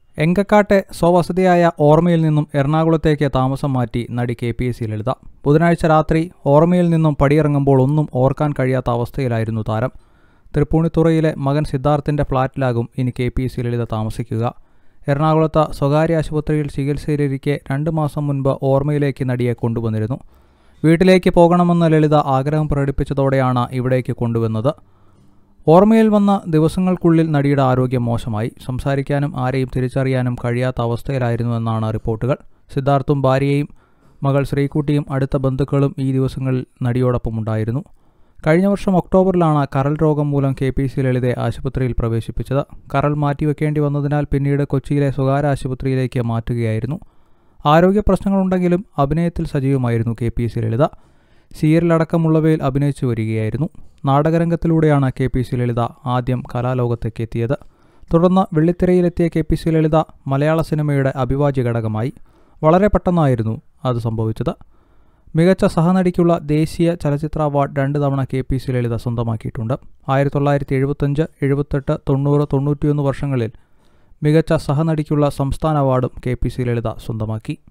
എങ്കക്കാട്ടെ സ്വവസതിയായ ഓർമ്മയിൽ നിന്നും എറണാകുളത്തേക്ക് താമസം മാറ്റി നടി K P S C Lalitha ബുധനാഴ്ച രാത്രി ഓർമ്മയിൽ നിന്നും പടിയിറങ്ങുമ്പോൾ ഒന്നും ഓർക്കാൻ കഴിയാത്ത അവസ്ഥയിലായിരുന്നു താരം തൃപ്പൂണിത്തുറയിലെ മകൻ സിദ്ധാർത്ഥിന്റെ ഫ്ളാറ്റിലാകും ഇനി K P S C Lalitha താമസിക്കുക എറണാകുളത്ത് സ്വകാര്യ ആശുപത്രിയിൽ ചികിത്സയിലിരിക്കെ രണ്ട് മാസം മുൻപ് ഓർമ്മയിലേക്ക് നടിയെ കൊണ്ടുവന്നിരുന്നു വീട്ടിലേക്ക് പോകണമെന്ന് ലളിത ആഗ്രഹം പ്രകടിപ്പിച്ചതോടെയാണ് ഇവിടേക്ക് കൊണ്ടുവന്നത് ഓർമ്മയിൽ വന്ന ദിവസങ്ങൾക്കുള്ളിൽ നടിയുടെ ആരോഗ്യം മോശമായി സംസാരിക്കാനും ആരെയും തിരിച്ചറിയാനും കഴിയാത്ത അവസ്ഥയിലായിരുന്നുവെന്നാണ് റിപ്പോർട്ടുകൾ സിദ്ധാർത്ഥും ഭാര്യയും മകൾ ശ്രീകുട്ടിയും അടുത്ത ബന്ധുക്കളും ഈ ദിവസങ്ങളിൽ നടിയോടൊപ്പം ഉണ്ടായിരുന്നു കഴിഞ്ഞ വർഷം ഒക്ടോബറിലാണ് കരൾ രോഗം മൂലം കെ പി സി ലളിതയെ ആശുപത്രിയിൽ പ്രവേശിപ്പിച്ചത് കരൾ മാറ്റിവെക്കേണ്ടി വന്നതിനാൽ പിന്നീട് കൊച്ചിയിലെ സ്വകാര്യ ആശുപത്രിയിലേക്ക് മാറ്റുകയായിരുന്നു ആരോഗ്യ പ്രശ്നങ്ങളുണ്ടെങ്കിലും അഭിനയത്തിൽ സജീവമായിരുന്നു കെ പി സി ലളിത സീരിയലടക്കമുള്ളവയിൽ അഭിനയിച്ചു വരികയായിരുന്നു നാടകരംഗത്തിലൂടെയാണ് കെ പി സി ലളിത ആദ്യം കലാലോകത്തേക്ക് എത്തിയത് തുടർന്ന് വെള്ളിത്തിരയിലെത്തിയ കെ പി സി ലളിത മലയാള സിനിമയുടെ അവിഭാജ്യ ഘടകമായി വളരെ പെട്ടെന്നായിരുന്നു അത് സംഭവിച്ചത് മികച്ച സഹനടിക്കുള്ള ദേശീയ ചലച്ചിത്ര അവാർഡ് രണ്ട് തവണ കെ പി സി ലളിത സ്വന്തമാക്കിയിട്ടുണ്ട് ആയിരത്തി തൊള്ളായിരത്തി എഴുപത്തഞ്ച് എഴുപത്തെട്ട് തൊണ്ണൂറ് തൊണ്ണൂറ്റിയൊന്ന് വർഷങ്ങളിൽ മികച്ച സഹനടിക്കുള്ള സംസ്ഥാന അവാർഡും കെ പി സി ലളിത സ്വന്തമാക്കി